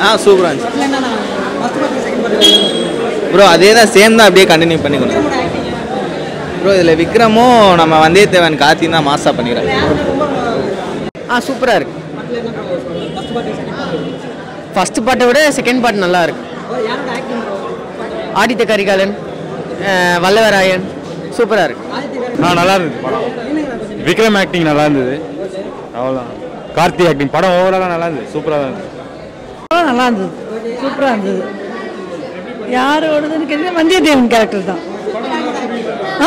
ஆ சூப்பராக இருந்துச்சு ப்ரோ அதே தான் சேம் தான் அப்படியே கண்டினியூ பண்ணி கொண்டு ப்ரோ இதில் விக்ரமும் நம்ம வந்தியத்தேவன் கார்த்தியும் தான் மாஸாக பண்ணிக்கிறாங்க ஆ சூப்பராக இருக்கு ஃபர்ஸ்ட் பார்ட்டை விட செகண்ட் பார்ட் நல்லா இருக்கு ஆதித்த கரிகாலன் அஹ், வல்லவராயன் சூப்பராக இருக்கு ஆ நல்லா இருந்தது படம் விக்ரம் ஆக்டிங் நல்லா இருந்தது அவ்வளோதான் கார்த்தி ஆக்டிங் படம் ஓவராலாக நல்லா இருந்தது சூப்பராக இருந்தது நல்லா இருந்தது சூப்பராக இருந்தது யாரோடதுன்னு கேட்டீங்கன்னா வந்தியத்தேவன் கேரக்டர் தான் ஆ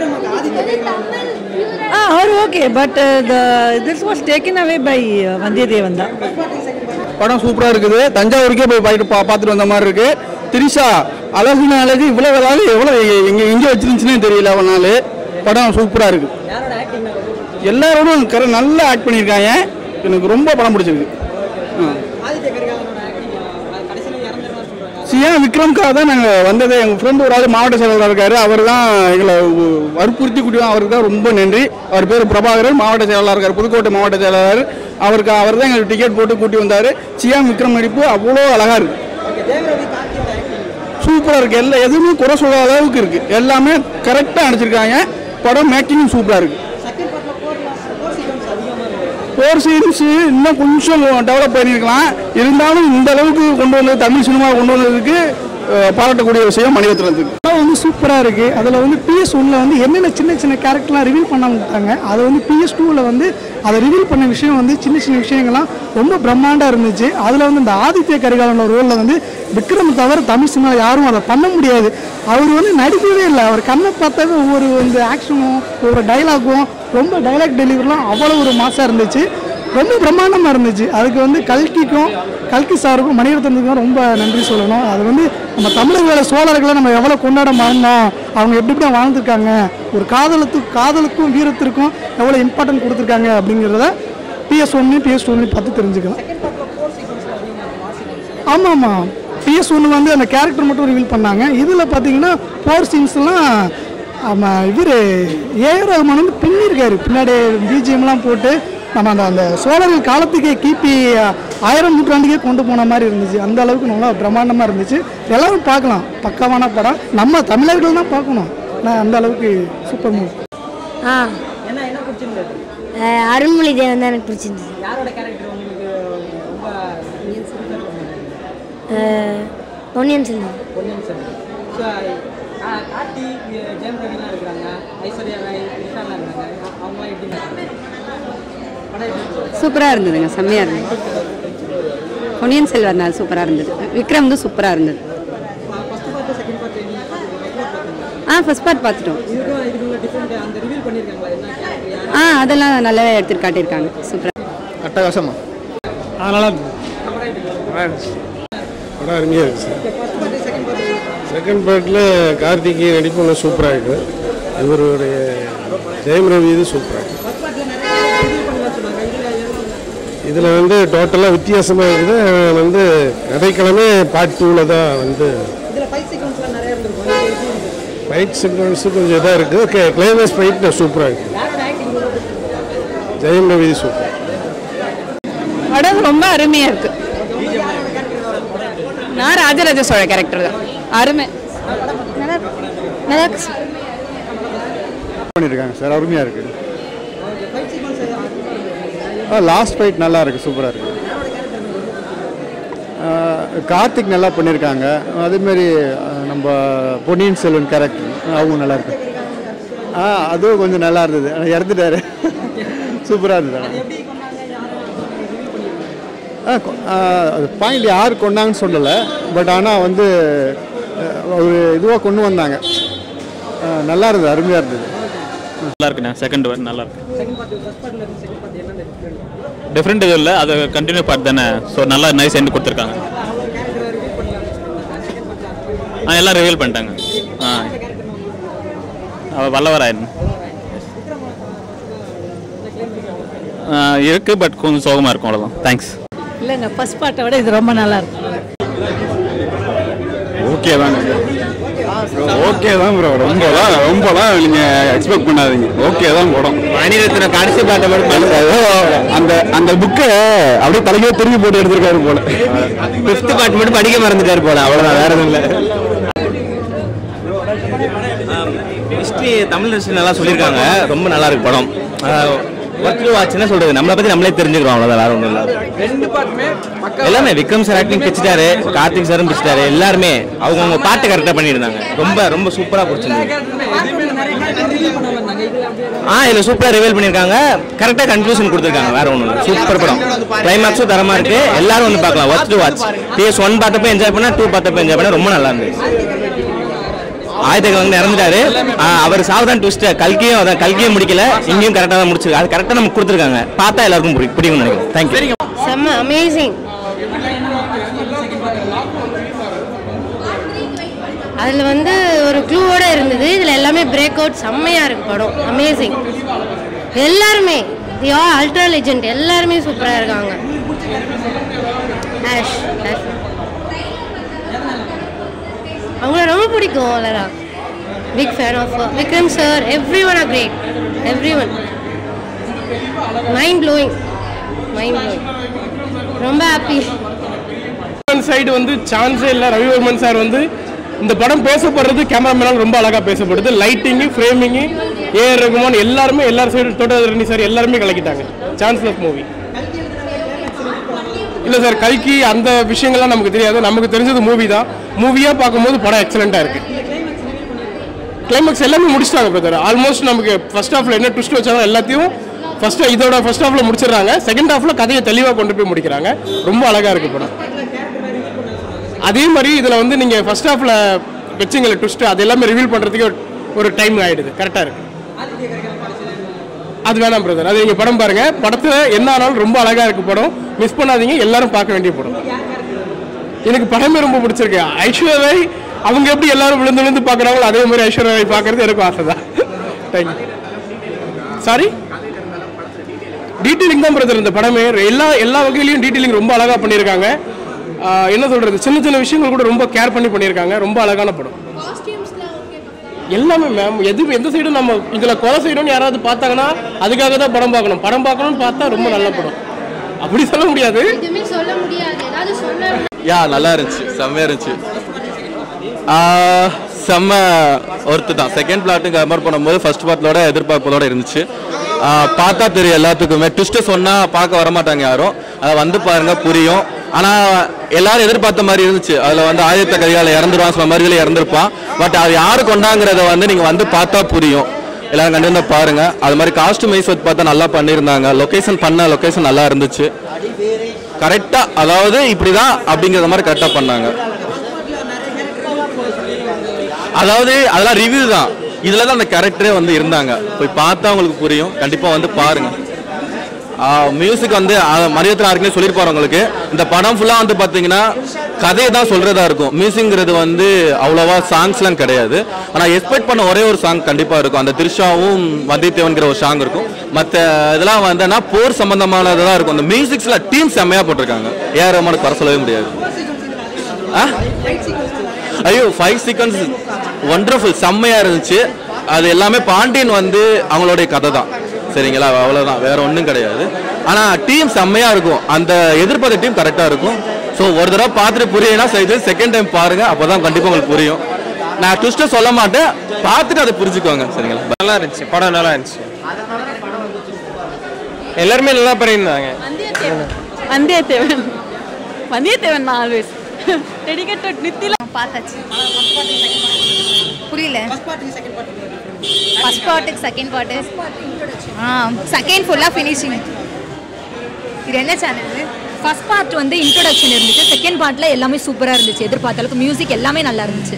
ஆ அவர் okay but the this was taken away by Vandhiyathevan தான் படம் சூப்பராக இருக்குது தஞ்சாவூருக்கே போய் பார்த்துட்டு பா பார்த்துட்டு வந்த மாதிரி இருக்கு திரிஷா அழகுன அழகு இவ்வளோ அழகு எவ்வளோ எங்கே எங்கே வச்சிருந்துச்சுன்னே தெரியல அவன் நாள் படம் சூப்பராக இருக்கு எல்லாரோடும் கர நல்லா ஆக்ட் பண்ணியிருக்காங்க எனக்கு ரொம்ப படம் பிடிச்சிருக்கு சிஎம் விக்ரம்காக தான் நாங்கள் வந்ததே எங்கள் ஃப்ரெண்டு ஒரு ஆள் மாவட்ட செயலாளர் இருக்காரு அவர் தான் எங்களை உ- வற்புறுத்தி கூட்டியும் அவருக்கு தான் ரொம்ப நன்றி அவர் பேர் பிரபாகரன் மாவட்ட செயலாளர் இருக்கார் புதுக்கோட்டை மாவட்ட செயலாளர் அவருக்கு அவர் தான் எங்களுக்கு டிக்கெட் போட்டு கூட்டி வந்தார் சிஎம் விக்ரம் நடிப்பு அவ்வளோ அழகாக இருக்கு சூப்பராக இருக்குது எல்லா எதுவுமே குறை சொல்லாத அளவுக்கு இருக்குது எல்லாமே கரெக்டாக அடிச்சிருக்காங்க படம் மேக்கிங்கும் சூப்பராக இருக்குது போர் சீன்ஸ் இன்னும் கொஞ்சம் டெவலப் பண்ணியிருக்கலாம் இருந்தாலும் இந்த அளவுக்கு கொண்டு வந்தது தமிழ் சினிமா கொண்டு வந்ததுக்கு அஹ், பாராட்டக்கூடிய விஷயம் மணிரத்னத்துக்கு படம் வந்து சூப்பராக இருக்குது அதில் வந்து பிஎஸ் ஒன்ல வந்து என்னென்ன சின்ன சின்ன கேரக்டர்லாம் ரிவீல் பண்ண விட்டாங்க அதை வந்து பிஎஸ் டூவில் வந்து அதை ரிவீல் பண்ண விஷயம் வந்து சின்ன சின்ன விஷயங்கள்லாம் ரொம்ப பிரம்மாண்டாக இருந்துச்சு அதில் வந்து இந்த ஆதித்ய கரிகாலனோட ரோலில் வந்து விக்ரம் தவிர தமிழ் சினிமா யாரும் அதை பண்ண முடியாது அவர் வந்து நடிக்கவே இல்லை அவர் கண்ணை பார்த்தாவே ஒவ்வொரு வந்து ஆக்ஷனும் ஒவ்வொரு டைலாகும் ரொம்ப டைலாக் டெலிவரிலாம் அவ்வளோ ஒரு மாசாக இருந்துச்சு ரொம்ப பிரம்மாண்டமாக இருந்துச்சு அதுக்கு வந்து கல்கிக்கும் கல்கி சாருக்கும் மணிரத்னத்துக்கும் ரொம்ப நன்றி சொல்லணும் அது வந்து நம்ம தமிழர்கள சோழர்களை நம்ம எவ்வளோ கொண்டாட மறந்தோம் அவங்க எப்படி எப்படி வாழ்ந்துருக்காங்க ஒரு காதலத்துக்கு காதலுக்கும் வீரத்திற்கும் எவ்வளோ இம்பார்ட்டன்ட் கொடுத்துருக்காங்க அப்படிங்கிறத பிஎஸ் ஒன்று பிஎஸ் ஒன்று பார்த்து தெரிஞ்சுக்கலாம் ஆமாம் ஆமாம் பிஎஸ் ஒன்று வந்து அந்த கேரக்டர் மட்டும் ரிவீல் பண்ணாங்க இதில் பார்த்தீங்கன்னா போர் சீன்ஸ்லாம் ஆமாம் இவர் ஏஆர் ரஹ்மான் வந்து பின்னிருக்காரு பின்னாடி பிஜிஎம்லாம் போட்டு நம்ம அந்த அந்த சோழர்கள் காலத்துக்கே கிபி ஆயிரம் நூற்றாண்டுக்கே கொண்டு போன மாதிரி இருந்துச்சு அந்த அளவுக்கு நல்லா பிரம்மாண்டமாக இருந்துச்சு எல்லாரும் பார்க்கலாம் பக்காவான படம் நம்ம தமிழர்கள் தான் பார்க்கணும் நான் அந்த அளவுக்கு சூப்பர் மூவி ஆ அஹ் அருண்மொழி தேவன் தான் எனக்கு பிடிச்சிருந்தது அஹ் பொன்னியின் செல்வன் சூப்பராக இருந்ததுங்க செம்மையாக இருந்தது பொன்னியின் செல்வர் நாள் சூப்பராக இருந்தது விக்ரம் வந்து சூப்பராக இருந்தது ஆ ஃபர்ஸ்ட் பார்ட் பார்த்துட்டோம் ஆ அதெல்லாம் நல்லாவே எடுத்துட்டு காட்டியிருக்காங்க சூப்பராக அட்டகாசமா நல்லா இருந்தது படம் அருமையாக இருக்குது சார் செகண்ட் பார்ட்டில் கார்த்திகை நடிப்பு இன்னும் சூப்பராக இருக்குது இவருடைய ஜெயம் ரவி இது சூப்பராக இருக்குது இதில் வந்து டோட்டலாக வித்தியாசமாக இருக்குது அவன் வந்து கதைக்கிழமை பார்ட் டூவில் தான் வந்து ஃபைட் சீக்வன்ஸு கொஞ்சம் இதாக இருக்குது ஓகே கிளைமேக்ஸ் ஃபைட் சூப்பராக இருக்குது ஜெயம் ரவி சூப்பர் படம் ரொம்ப அருமையாக இருக்கு நான் ராஜராஜ சோழ கேரக்டர் தான் அருமை நல்லா இருக்கு சார். பண்ணியிருக்காங்க சார் அருமையாக இருக்குது லாஸ்ட் ஃபைட் நல்லா இருக்குது சூப்பராக இருக்குது கார்த்திக் நல்லா பண்ணியிருக்காங்க அதேமாரி நம்ம பொன்னியின் செல்வன் கேரக்டர் அவங்க நல்லா இருக்கு ஆ அதுவும் கொஞ்சம் நல்லா இருந்தது ஆனால் இறந்துட்டாரு சூப்பராக இருந்தது ஆனா. ஆ கொ- ஆ, அது பாயிண்ட் யார் கொண்டாங்கன்னு சொல்லலை பட் ஆனால் வந்து அஹ், ஒரு இதுவாக கொண்டு வந்தாங்க ஆ, நல்லா இருந்தது அருமையாக இருந்தது நல்லா இருக்குண்ணே செகண்ட் ஒன் நல்லா இருக்கு டிஃப்ரெண்ட் எதுவும் இல்லை அது கண்டினியூ பார்ட் தானே ஸோ நல்லா நைஸ் எண்ட் கொடுத்துருக்காங்க ஆ எல்லாம் ரிவீல் பண்ணிட்டாங்க ஆ அவ வல்லவராயன் ஆ, இருக்கு பட் கொஞ்சம் சோகமாக இருக்கும் அவ்வளோதான் தேங்க்ஸ் இல்லைங்க ஃபர்ஸ்ட் பார்ட்டை விட இது ரொம்ப நல்லா இருக்கு ஓகே தாங்க ஓகே தான் ப்ரோ ரொம்பலாம் ரொம்பலாம் நீங்க எக்ஸ்பெக்ட் பண்ணாதீங்க ஓகே தான் படம் மணிரத்ன கடைசி பாட்டை மட்டும் ஏதோ அந்த அந்த புக்கை அப்படியே தலைக்கே திரும்பி போட்டு எடுத்திருக்காரு போல ஃபிஃப்த் பாட்டு மட்டும் படிக்க மறந்துட்டாரு போல அவ்வளவுதான் வேற எதுவும் இல்லை ஹிஸ்ட்ரி தமிழ் ஹிஸ்ட்ரி நல்லா சொல்லியிருக்காங்க ரொம்ப நல்லா இருக்கு படம் ஒர்க் வாட்ச் என்ன சொல்றது நம்மளை பத்தி நம்மளே தெரிஞ்சுக்கிறோம் அவ்வளவுதான் வேற ஒன்றும் இல்லை எல்லாமே விக்ரம் சார் ஆக்டிங் பிடிச்சிட்டாரு கார்த்திக் சாரும் பிடிச்சிட்டாரு எல்லாருமே அவங்கவுங்க பாட்டு கரெக்டாக பண்ணியிருந்தாங்க ரொம்ப ரொம்ப சூப்பராக பிடிச்சிருந்தது ஆ இதில் சூப்பராக ரிவீல் பண்ணியிருக்காங்க கரெக்டாக கன்க்ளூஷன் கொடுத்துருக்காங்க வேற ஒன்றும் இல்லை சூப்பர் படம் கிளைமேக்ஸும் தரமாக இருக்கு எல்லாரும் வந்து பார்க்கலாம் worth to watch PS one பார்த்தப்ப என்ஜாய் பண்ணா டூ பார்த்தப்ப என்ஜாய் பண்ணா ரொம்ப நல்லா இருந்துச்சு ஆயத்தக்கு வந்து இறந்துட்டாரு ஆ, அவர் சாவதான் ட்விஸ்ட் கல்கியும் அதான் கல்கியும் முடிக்கல இங்கேயும் கரெக்டாக தான் முடிச்சிருக்கு அது கரெக்டாக நமக்கு கொடுத்துருக்காங்க பார்த்தா எல்லாருக்கும் பிடி- பிடிக்கும்னு நினைக்கிறேன் தேங்க்யூ செம்ம அமேசிங் அதில் வந்து ஒரு க்ளூவோட இருந்தது இதில் எல்லாமே பிரேக் அவுட் செம்மையாக இருக்கு படம் அமேசிங் எல்லாருமே தி ஆர் அல்ட்ரா லெஜெண்ட் எல்லாருமே சூப்பராக இருக்காங்க ஆஷ் ஆஷ் அவங்கள ரொம்ப பிடிக்கும் அவ்வளோதான் big fan of Vikram sir everyone are great everyone mind blowing mind blowing ரொம்ப ஹாப்பி சைடு வந்து சான்ஸே இல்லை ரவிவர்மன் சார் வந்து இந்த படம் பேசப்படுறது கேமராமேனால் ரொம்ப அழகாக பேசப்படுது லைட்டிங்கு ஃப்ரேமிங்கு ஏஆர் ரகுமான் எல்லாருமே எல்லார் சைடு தோட்டரணி சார் எல்லாருமே கலக்கிட்டாங்க சான்ஸ்லெஸ் மூவி இல்லை சார் கல்கி அந்த விஷயங்கள்லாம் நமக்கு தெரியாது நமக்கு தெரிஞ்சது மூவி தான் மூவியாக பார்க்கும்போது படம் எக்ஸலண்ட்டாக இருக்கு கிளைமேக்ஸ் எல்லாமே முடிச்சிட்டாங்க பிரதர் ஆல்மோஸ்ட் நமக்கு ஃபர்ஸ்ட் ஹாஃப்ல என்ன ட்விஸ்ட் வச்சாங்க எல்லாத்தையும் ஃபர்ஸ்ட் இதோட ஃபர்ஸ்ட் ஹாஃப்ல முடிச்சிடுறாங்க செகண்ட் ஹாஃப்ல கதையை தெளிவாக கொண்டு போய் முடிக்கிறாங்க ரொம்ப அழகா இருக்கு படம் அதே மாதிரி இதில் வந்து நீங்கள் ஃபர்ஸ்ட் ஹாஃப்ல வச்சிங்கள ட்விஸ்ட் அது எல்லாமே ரிவீல் பண்ணுறதுக்கு ஒரு- ஒரு டைம் ஆயிடுது கரெக்டாக இருக்கு அது வேணாம் பிரதர் அது நீங்கள் படம் பாருங்க படத்தில் என்ன ஆனாலும் ரொம்ப அழகா இருக்கு படம் மிஸ் பண்ணாதீங்க எல்லாரும் பார்க்க வேண்டிய படம் எனக்கு படமே ரொம்ப பிடிச்சிருக்கு ஐஸ்வர்யா ராய் அவங்க எப்படி எல்லாரும் விழுந்து விழுந்து பார்க்குறாங்களோ அதே மாதிரி ஐஸ்வர்யா ராய் பார்க்கறது எனக்கும் ஆசை தான் தேங்க்யூ சாரி டீட்டெயிலிங் தான் பிரதர் இந்த படமே எல்லா எல்லா வகையிலையும் டீட்டெயிலிங் ரொம்ப அழகாக பண்ணியிருக்காங்க ஆஹ் என்ன சொல்கிறது சின்ன சின்ன விஷயங்கள் கூட ரொம்ப கேர் பண்ணி பண்ணியிருக்காங்க ரொம்ப அழகான படம் எல்லாமே மேம் எது எந்த சைடும் நம்ம இதில் கொலை செய்யணும்னு யாராவது பார்த்தாங்கன்னா அதுக்காக தான் படம் பார்க்கணும் படம் பார்க்கணும்னு பார்த்தா ரொம்ப நல்ல படம் அப்படி சொல்ல முடியாது எதுவுமே சொல்ல முடியாது ஏதாவது சொல்ல யா நல்லா இருந்துச்சு செம்மையாக இருந்துச்சு ஆ, செம்ம ஒர்த்து தான் செகண்ட் பிளாட்டும் கம்பேர் பண்ணும்போது ஃபர்ஸ்ட் பார்ட்லோட எதிர்பார்ப்பதோட இருந்துச்சு ஆ, பார்த்தா தெரியும் எல்லாத்துக்குமே ட்விஸ்ட்டு சொன்னால் பார்க்க வரமாட்டாங்க யாரும் அதை வந்து பாருங்க புரியும் ஆனால் எல்லாரும் எதிர்பார்த்த மாதிரி இருந்துச்சு அதில் வந்து ஆதித்த கரிகால இறந்துருவான் சொன்ன மாதிரி இறந்துருப்பான் பட் அது யாரு கொண்டாங்கிறத வந்து நீங்கள் வந்து பார்த்தா புரியும் எல்லாரும் கண்டிப்பா பாருங்க அது மாதிரி காஸ்டியூம் வைஸ் வச்சு பார்த்தா நல்லா பண்ணியிருந்தாங்க லொகேஷன் பண்ண லொகேஷன் நல்லா இருந்துச்சு கரெக்டாக அதாவது இப்படிதான் அப்படிங்கிற மாதிரி கரெக்டாக பண்ணாங்க அதாவது அதெல்லாம் ரிவ்யூ தான் இதில் தான் அந்த கேரக்டரே வந்து இருந்தாங்க போய் பார்த்தா உங்களுக்கு புரியும் கண்டிப்பாக வந்து பாருங்க மியூசிக் வந்து மரியத்தில் யாருக்குமே சொல்லியிருப்பாரு உங்களுக்கு இந்த படம் ஃபுல்லாக வந்து பார்த்தீங்கன்னா கதையை தான் சொல்கிறதா இருக்கும் மியூசிக்ங்கிறது வந்து அவ்வளோவா சாங்ஸ்லாம் கிடையாது ஆனால் எக்ஸ்பெக்ட் பண்ண ஒரே ஒரு சாங் கண்டிப்பாக இருக்கும் அந்த திருஷாவும் வந்தியத்தேவன்கிற ஒரு சாங் இருக்கும் மற்ற இதெல்லாம் வந்துன்னா போர் சம்பந்தமானதாக இருக்கும் அந்த மியூசிக்ஸில் டீம் செம்மையாக போட்டிருக்காங்க ஏஆர் ரஹ்மானுக்கு குறை சொல்லவே முடியாது ஆ ஐயோ ஃபைவ் சீக்வன்ஸ் ஒண்டர்ஃபுல் செம்மையாக இருந்துச்சு அது எல்லாமே பாண்டியன் வந்து அவங்களுடைய கதை தான் சரிங்களா அவ்வளோதான் வேற ஒன்றும் கிடையாது ஆனால் டீம் செம்மையாக இருக்கும் அந்த எதிர்பார்த்த டீம் கரெக்டாக இருக்கும் ஸோ ஒரு தடவை பார்த்துட்டு புரியனா சரி செகண்ட் டைம் பாருங்க அப்போ தான் கண்டிப்பாக உங்களுக்கு புரியும் நான் ட்விஸ்ட்டை சொல்ல மாட்டேன் பார்த்துட்டு அதை புரிஞ்சுக்கோங்க சரிங்களா நல்லா இருந்துச்சு படம் நல்லா இருந்துச்சு எல்லாருமே நல்லா பண்ணியிருந்தாங்க வந்தியத்தேவன் வந்தியத்தேவன் தான் ஆல்வேஸ் டெடிகேட்டட் நித்தில பார்த்தாச்சு புரியல ஃபர்ஸ்ட் பார்ட்டுக்கு செகண்ட் பார்ட்டு ஆ செகண்ட் ஃபுல்லாக ஃபினிஷிங் இது என்ன சேனல் ஃபர்ஸ்ட் பார்ட் வந்து இன்ட்ரோடக்ஷன் இருந்துச்சு செகண்ட் பார்ட்ல எல்லாமே சூப்பரா இருந்துச்சு எதிர்பார்த்த அளவுக்கு மியூசிக் எல்லாமே நல்லா இருந்துச்சு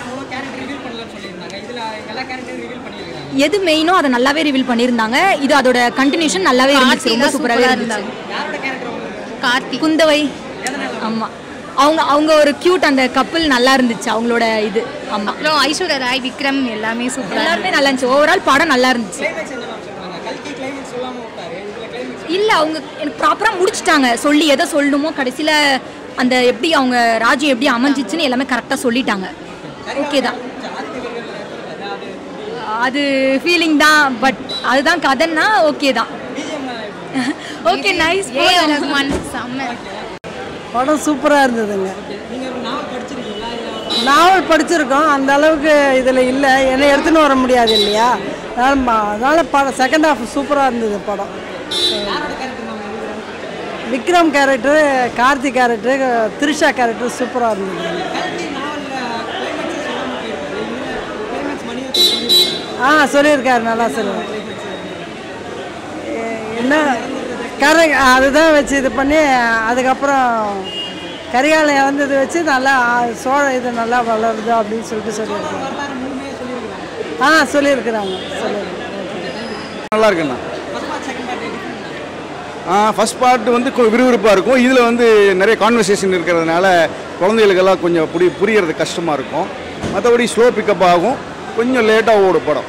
எது மெயினோ அதை நல்லாவே ரிவீல் பண்ணியிருந்தாங்க இது அதோட கண்டினியூஷன் நல்லாவே இருந்துச்சு ரொம்ப சூப்பராகவே இருந்துச்சு கார்த்தி குந்தவை ஆமா அவங்க அவங்க ஒரு கியூட் அந்த கப்பல் நல்லா இருந்துச்சு அவங்களோட இது ஆமா அப்புறம் ஐஸ்வர்யா ராய் விக்ரம் எல்லாமே சூப்பராக எல்லாருமே நல்லா இருந்துச்சு ஓவரால் படம் நல்லா இருந்துச்சு இல்ல அவங்க எனக்கு ப்ராப்பரா முடிச்சிட்டாங்க சொல்லி எதை சொல்லணுமோ கடைசியில அந்த எப்படி அவங்க ராஜ்யம் எப்படி அமைஞ்சிச்சுன்னு எல்லாமே கரெக்டா சொல்லிட்டாங்க ஓகே தான் அது ஃபீலிங் தான் பட் அதுதான் கதைன்னா ஓகே தான் ஓகே நைஸ் ஏ ரஹ்மான் செம்ம படம் சூப்பராக இருந்ததுங்க நாவல் படிச்சிருக்கோம் அந்த அளவுக்கு இதில் இல்லை என்னை எடுத்துன்னு வர முடியாது இல்லையா அதனால ம- அதனால படம் செகண்ட் ஹாஃப் சூப்பராக இருந்தது படம் Vikram character Karthik character Trisha character சூப்பராக இருந்தது ஆ சொல்லியிருக்காரு நல்லா சொல்லுவார் என்ன கரெக்ட் அதுதான் வச்சு இது பண்ணி அதுக்கப்புறம் கரிகாலம் இறந்தது வச்சு நல்லா ஆ, சோழ இது நல்லா வளருது அப்படின்னு சொல்லிட்டு சொல்லியிருக்காங்க ஆ சொல்லியிருக்கிறாங்க சொல்லியிருக்காங்க நல்லா இருக்குண்ணா ஆ ஃபஸ்ட் பார்ட் வந்து விறுவிறுப்பாக இருக்கும் இதில் வந்து நிறைய கான்வர்சேஷன் இருக்கிறதுனால குழந்தைகளுக்கெல்லாம் கொஞ்சம் புரி புரியறது கஷ்டமாக இருக்கும் மற்றபடி ஸ்லோ பிக்கப் ஆகும் கொஞ்சம் லேட்டாக ஓடும் படம்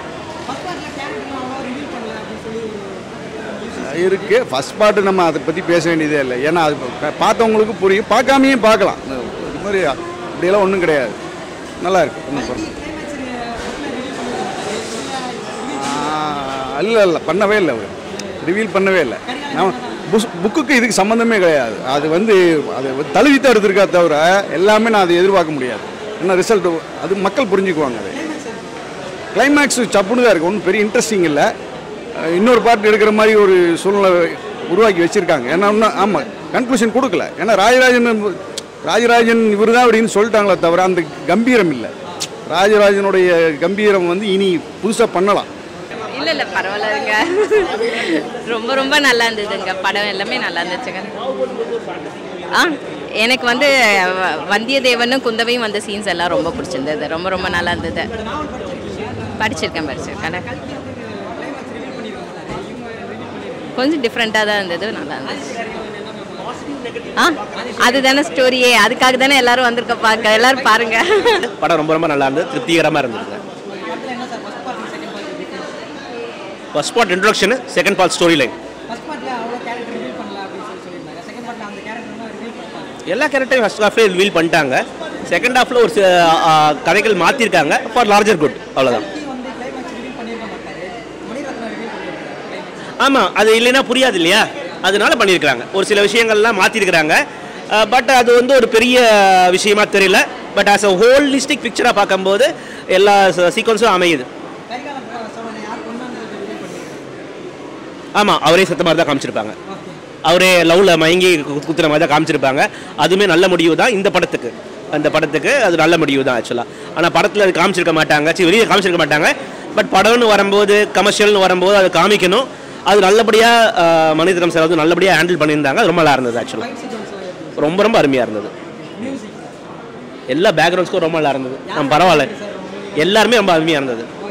இருக்கு ஃபர்ஸ்ட் பார்ட்டு நம்ம அதை பற்றி பேச வேண்டியதே இல்லை ஏன்னா அது பா- பார்த்தவங்களுக்கு புரியும் பார்க்காமையே பார்க்கலாம் இது மாதிரி அப்படியெல்லாம் ஒன்றும் கிடையாது நல்லா இருக்கு ஒன்றும் படம் இல்லை இல்லை பண்ணவே இல்லை அவர் ரிவீல் பண்ணவே இல்லை நான் புஸ் புக்குக்கு இதுக்கு சம்மந்தமே கிடையாது அது வந்து அது தழுவி தான் எடுத்திருக்கா தவிர எல்லாமே நான் அதை எதிர்பார்க்க முடியாது என்ன ரிசல்ட் அது மக்கள் புரிஞ்சுக்குவாங்க அது கிளைமேக்ஸ் சப்புன்னு தான் இருக்குது ஒன்றும் பெரிய இன்ட்ரெஸ்டிங் இல்லை அஹ் இன்னொரு பார்ட் எடுக்கிற மாதிரி ஒரு சூழ்நிலை உருவாக்கி வச்சுருக்காங்க ஏன்னா இன்னும் ஆமாம் கன்க்ளூஷன் கொடுக்கல ஏன்னா ராஜராஜன் ராஜராஜன் இவர் தான் அப்படின்னு சொல்லிட்டாங்களே தவிர அந்த கம்பீரம் இல்லை ராஜராஜனுடைய கம்பீரம் வந்து இனி புதுசாக பண்ணலாம் இல்ல இல்ல பரவாயில்லங்க ரொம்ப ரொம்ப நல்லா இருந்ததுங்க படம் எல்லாமே நல்லா இருந்துச்சுங்க ஆ எனக்கு வந்து வ- வந்தியத்தேவனும் குந்தவையும் வந்த சீன்ஸ் எல்லாம் ரொம்ப பிடிச்சிருந்தது ரொம்ப ரொம்ப நல்லா இருந்தது படிச்சிருக்கேன் படிச்சிருக்கேன் கொஞ்சம் டிஃப்ரெண்ட்டாக தான் இருந்தது நல்லா இருந்துச்சு ஆ அதுதானே ஸ்டோரியே அதுக்காக தானே எல்லாரும் வந்திருக்க பார்க்க எல்லாரும் பாருங்க படம் ரொம்ப ரொம்ப நல்லா இருந்தது திருப்திகரமாக இருந்தது first part introduction second part story line எல்லா கேரக்டரையும் ஃபர்ஸ்ட் ஹாஃப்லேயே ரிவீல் பண்ணிட்டாங்க செகண்ட் ஹாஃபில் ஒரு சில ஆ, கதைகள் மாற்றிருக்காங்க ஃபார் லார்ஜர் குட் அவ்வளோதான் ஆமாம் அது இல்லைன்னா புரியாது இல்லையா அதனால பண்ணியிருக்கிறாங்க ஒரு சில விஷயங்கள்லாம் மாற்றிருக்கிறாங்க பட் அது வந்து ஒரு பெரிய விஷயமா தெரியல பட் ஆஸ் அ ஹோலிஸ்டிக் பிக்சராக பார்க்கும்போது எல்லா சீக்வன்ஸும் அமையுது ஆமாம் அவரே சத்த மாதிரி தான் காமிச்சிருப்பாங்க அவரே லவ்வில் மயங்கி கு- குத்துற மாதிரி தான் காமிச்சிருப்பாங்க அதுவுமே நல்ல முடிவு தான் இந்த படத்துக்கு அந்த படத்துக்கு அது நல்ல முடிவு தான் ஆக்சுவலாக ஆனால் படத்தில் அது காமிச்சிருக்க மாட்டாங்க சரி வெளியே காமிச்சிருக்க மாட்டாங்க பட் படம்னு வரும்போது கமர்ஷியல்னு வரும்போது அது காமிக்கணும் அது நல்லபடியாக மனிதகம் சார் வந்து நல்லபடியாக ஹேண்டில் பண்ணியிருந்தாங்க அது ரொம்ப நல்லா இருந்தது ஆக்சுவலாக ரொம்ப ரொம்ப அருமையாக இருந்தது எல்லா பேக்ரவுண்ட்ஸ்க்கும் ரொம்ப நல்லா இருந்தது நம்ம பரவாயில்ல எல்லாருமே ரொம்ப அருமையாக இருந்தது